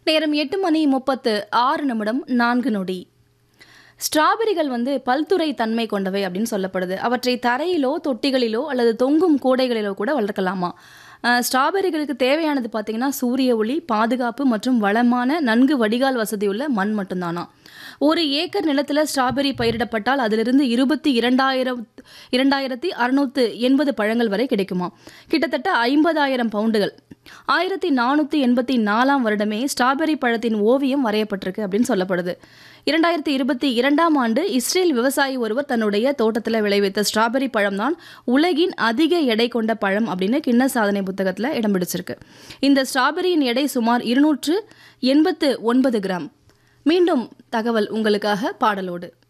நேரம் எட்டு மணி முப்பத்து ஆறு நிமிடம் நான்கு நொடி ஸ்ட்ராபெரிகள் வந்து பல்துறை தன்மை கொண்டவை அப்படின்னு சொல்லப்படுது அவற்றை தரையிலோ தொட்டிகளிலோ அல்லது தொங்கும் கூடைகளிலோ கூட வளர்க்கலாமா அஹ், ஸ்ட்ராபெரிகளுக்கு தேவையானது பார்த்தீங்கன்னா சூரிய ஒளி பாதுகாப்பு மற்றும் வளமான நன்கு வடிகால் வசதியுள்ள மண் மட்டும்தானா ஒரு ஏக்கர் நிலத்தில் ஸ்ட்ராபெரி பயிரிடப்பட்டால் அதிலிருந்து இருபத்தி இரண்டாயிரம் இரண்டாயிரத்தி அறுநூத்து எண்பது பழங்கள் வரை கிடைக்குமா கிட்டத்தட்ட ஐம்பதாயிரம் பவுண்டுகள் ஆயிரத்தி நானூற்றி எண்பத்தி நாலாம் வருடமே ஸ்ட்ராபெரி பழத்தின் ஓவியம் வரையப்பட்டிருக்கு அப்படின்னு சொல்லப்படுது இரண்டாயிரத்தி இருபத்தி இரண்டாம் ஆண்டு இஸ்ரேல் விவசாயி ஒருவர் தன்னுடைய தோட்டத்தில் விளைவித்த ஸ்ட்ராபெரி பழம் தான் உலகின் அதிக எடை கொண்ட பழம் அப்படின்னு கிண்ண சாதனை புத்தகத்தில் இடம் பிடிச்சிருக்கு இந்த ஸ்ட்ராபெரியின் எடை சுமார் இருநூற்று எண்பத்து ஒன்பது கிராம் மீண்டும் தகவல் உங்களுக்காக பாடலோடு